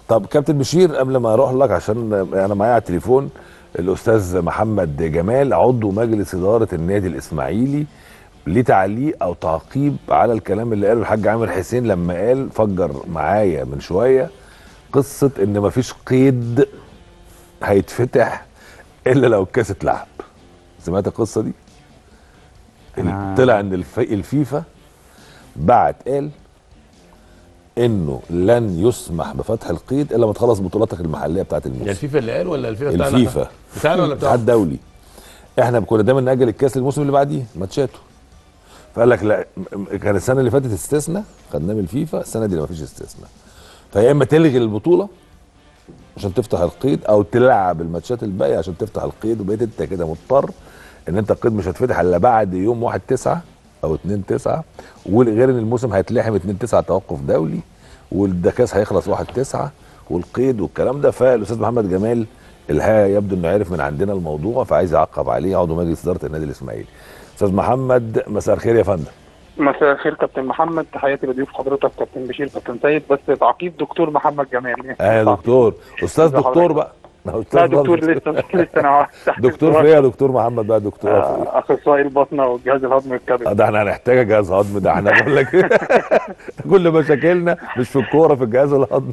طب كابتن بشير قبل ما اروح لك عشان انا معايا على التليفون الاستاذ محمد جمال عضو مجلس اداره النادي الاسماعيلي ليه تعليق او تعقيب على الكلام اللي قاله الحاج عامر حسين لما قال فجر معايا من شويه قصه ان مفيش قيد هيتفتح الا لو الكاس اتلعب سمعت القصه دي أنا- طلع ان الف- الفيفا بعت قال انه لن يسمح بفتح القيد الا ما تخلص بطولاتك المحليه بتاعت يعني الموسم الفيفا اللي قال ولا الفيفا بتاعنا الفيفا بتاعنا ولا الاتحاد بتاعنا الدولي احنا كنا دايما ناجل الكاس للموسم اللي بعديه ماتشاته فقال لك لا م- كان السنه اللي فاتت استثناء خدناه من الفيفا السنه دي ما فيش استثناء فيا اما تلغي البطوله عشان تفتح القيد او تلعب الماتشات الباقيه عشان تفتح القيد وبقيت انت كده مضطر ان انت القيد مش هتفتح الا بعد يوم 1 9 او 2 9 وغير ان الموسم هيتلحم 2 9 توقف دولي والكاس هيخلص 1 9 والقيد والكلام ده فالاستاذ محمد جمال الها يبدو انه عرف من عندنا الموضوع فعايز يعقب عليه عضو مجلس اداره النادي الاسماعيلي استاذ محمد مساء الخير يا فندم مساء الخير كابتن محمد تحياتي لضيوف حضرتك كابتن بشير كابتن سيد بس تعقيب دكتور محمد جمال اه يا دكتور استاذ ازي دكتور حضرتك؟ بقى أستاذ لا دكتور برضه. لسه لسه انا تحت دكتور السؤال. فيا يا دكتور محمد بقى دكتور في إيه؟ آه، اخصائي البطنه والجهاز الهضمي آه، والكبد ده احنا هنحتاج جهاز هضم ده احنا بقول لك كل مشاكلنا مش في الكوره في الجهاز الهضمي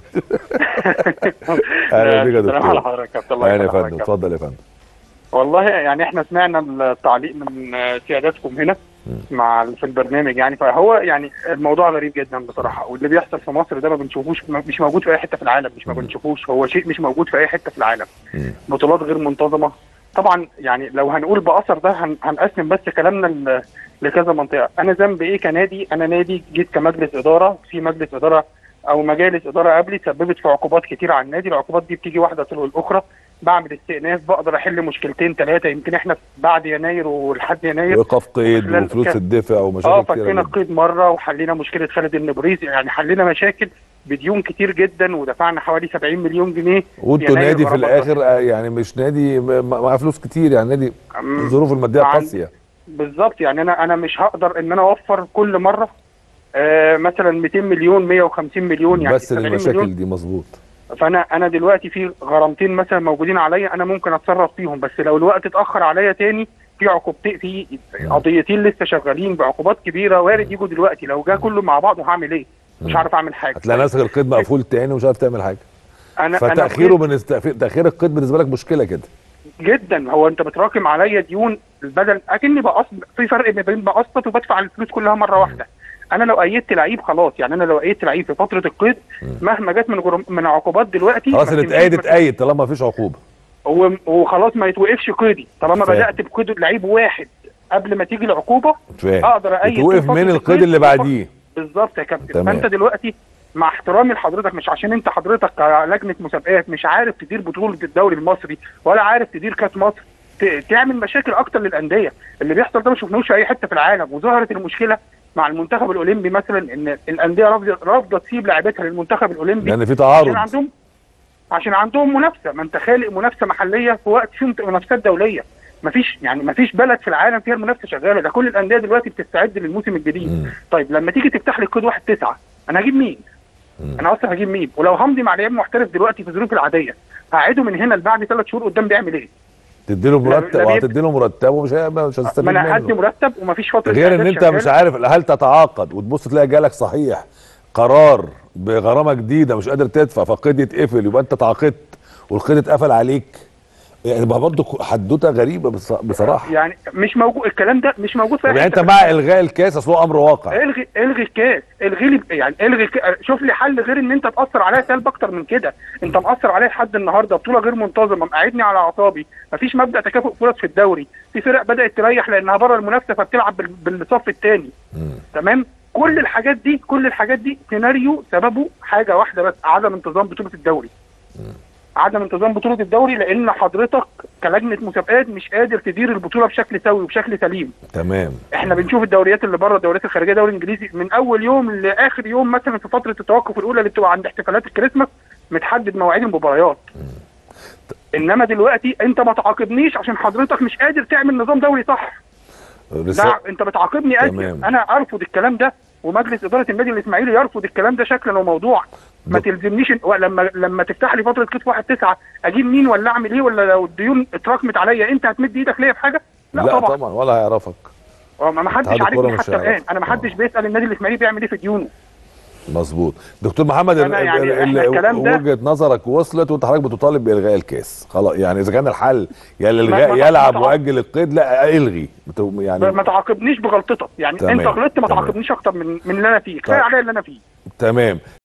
اهلا بيك يا سلام على دكتور حضرتك يا كابتن الله اهلا يا يخليك فندم يا كابتن. اتفضل يا فندم والله يعني احنا سمعنا التعليق من آه، سيادتكم هنا مع في البرنامج يعني فهو يعني الموضوع غريب جدا بصراحه واللي بيحصل في مصر ده ما بنشوفوش مش موجود في اي حته في العالم مش ما بنشوفوش هو شيء مش موجود في اي حته في العالم مم. بطولات غير منتظمه طبعا يعني لو هنقول باثر ده هن هنقسم بس كلامنا ل- لكذا منطقه انا ذنبي ايه كنادي انا نادي جيت كمجلس اداره في مجلس اداره او مجالس اداره قبلي سببت في عقوبات كتير على النادي العقوبات دي بتيجي واحده تلو الاخرى بعمل استئناف بقدر احل مشكلتين ثلاثه يمكن احنا بعد يناير ولحد يناير وايقاف قيد خلال وفلوس كام- الدفع اه ومشاكل كتير فكينا القيد مره وحلينا مشكله خالد النبريزي يعني حلينا مشاكل بديون كتير جدا ودفعنا حوالي 70 مليون جنيه وانتوا يناير نادي في ورمضان. الاخر آه، يعني مش نادي م- م- معاه فلوس كتير يعني نادي أم، الظروف الماديه عن- قاسيه بالظبط يعني انا انا مش هقدر ان انا اوفر كل مره آه مثلا 200 مليون 150 مليون يعني بس 70 للمشاكل مليون دي مظبوط فانا انا دلوقتي في غرامتين مثلا موجودين عليا انا ممكن اتصرف فيهم بس لو الوقت اتاخر عليا تاني في عقوبتين في قضيتين لسه شغالين بعقوبات كبيره وارد يجوا دلوقتي لو جه كله مع بعض هعمل ايه؟ مش عارف اعمل حاجه هتلاقي نفسك القيد مقفول تاني ومش عارف تعمل حاجه انا فتاخيره أنا من است- تاخير القيد بالنسبه لك مشكله كده جدا هو انت بتراكم عليا ديون بدل اكني بقسط في فرق ما بين بقسط وبدفع الفلوس كلها مره واحده انا لو ايدت لعيب خلاص يعني انا لو ايدت لعيب في فتره القيد مهما جت من غرم من عقوبات دلوقتي خلاص ما اللي تمشيش اتأيد ما- اتأيد طالما مفيش عقوبه هو وخلاص ما يتوقفش قيدي طالما فاهم. بدات بقيد لعيب واحد قبل ما تيجي العقوبه فاهم اقدر ايد يتوقف في فترة من القيد اللي بعديه بالظبط يا كابتن تمام. فانت دلوقتي مع احترامي لحضرتك مش عشان انت حضرتك كلجنه مسابقات مش عارف تدير بطوله الدوري المصري ولا عارف تدير كاس مصر ت- تعمل مشاكل اكتر للانديه اللي بيحصل ده ما شفناهوش في اي حته في العالم وظهرت المشكله مع المنتخب الاولمبي مثلا ان الانديه رافضه رافضه تسيب لعيبتها للمنتخب الاولمبي لان في عشان تعارض عندهم عشان عندهم منافسه ما انت خالق منافسه محليه في وقت فيه منافسات دوليه مفيش يعني مفيش بلد في العالم فيها المنافسه شغاله ده كل الانديه دلوقتي بتستعد للموسم الجديد مم. طيب لما تيجي تفتح لي كود واحد تسعة انا هجيب مين مم. انا اصلا هجيب مين ولو همضي مع لعيب محترف دلوقتي في الظروف العاديه هقعده من هنا لبعد ثلاث شهور قدام بيعمل ايه تديله مرتب لا بيب- وهتديله مرتبه ومش هي- مش ما هتستفيد انا هدي منه مرتب ومفيش فتره غير ان إعداد انت مش شغالة. عارف هل تتعاقد وتبص تلاقي جالك صحيح قرار بغرامه جديده مش قادر تدفع فالقيد يتقفل يبقى انت تعاقدت والقيد اتقفل عليك يعني بقى برضه حدوته غريبه بص- بصراحه يعني مش موجود الكلام ده مش موجود في أي طب يعني حتة انت في مع الغاء الكاس اصل هو امر واقع الغي الغي الكاس الغي لي يعني الغي الك- شوف لي حل غير ان انت تاثر عليا سلب اكتر من كده انت مأثر عليا لحد النهارده بطوله غير منتظمه مقعدني على اعصابي مفيش مبدا تكافؤ فرص في الدوري في فرق بدات تريح لانها بره المنافسه فبتلعب بال- بالصف الثاني مم. تمام كل الحاجات دي كل الحاجات دي سيناريو سببه حاجه واحده بس عدم انتظام بطوله الدوري عدم انتظام بطوله الدوري لان حضرتك كلجنه مسابقات مش قادر تدير البطوله بشكل سوي وبشكل سليم تمام احنا بنشوف الدوريات اللي بره الدوريات الخارجيه دوري انجليزي من اول يوم لاخر يوم مثلا في فتره التوقف الاولى اللي بتبقى عند احتفالات الكريسماس متحدد مواعيد المباريات انما دلوقتي انت ما تعاقبنيش عشان حضرتك مش قادر تعمل نظام دوري صح رسالة لا انت بتعاقبني تمام. اجل انا ارفض الكلام ده ومجلس اداره النادي الاسماعيلي يرفض الكلام ده شكلا وموضوعا ما دك- تلزمنيش إن- لما لما تفتح لي فتره كتف واحد تسعه اجيب مين ولا اعمل ايه ولا لو الديون اتراكمت عليا انت هتمد ايدك ليا في حاجه؟ لا, لا طبعا, طبعا ولا هيعرفك هو ما حدش اتحاد الكرة عارفني مش حتى هيعرف. الان انا ما حدش آه. بيسال النادي الاسماعيلي بيعمل ايه في ديونه مظبوط دكتور محمد أنا ال- يعني ال- إحنا ال- الكلام ده- وجهه نظرك وصلت وانت حضرتك بتطالب بالغاء الكاس خلاص يعني اذا كان الحل يا ما- الالغاء ما- يلعب ما- واجل القيد لا الغي بت- يعني ما تعاقبنيش بغلطتك يعني تمام، انت غلطت ما تمام. تعاقبنيش اكتر من من اللي انا فيه كفايه طيب. عليا اللي انا فيه تمام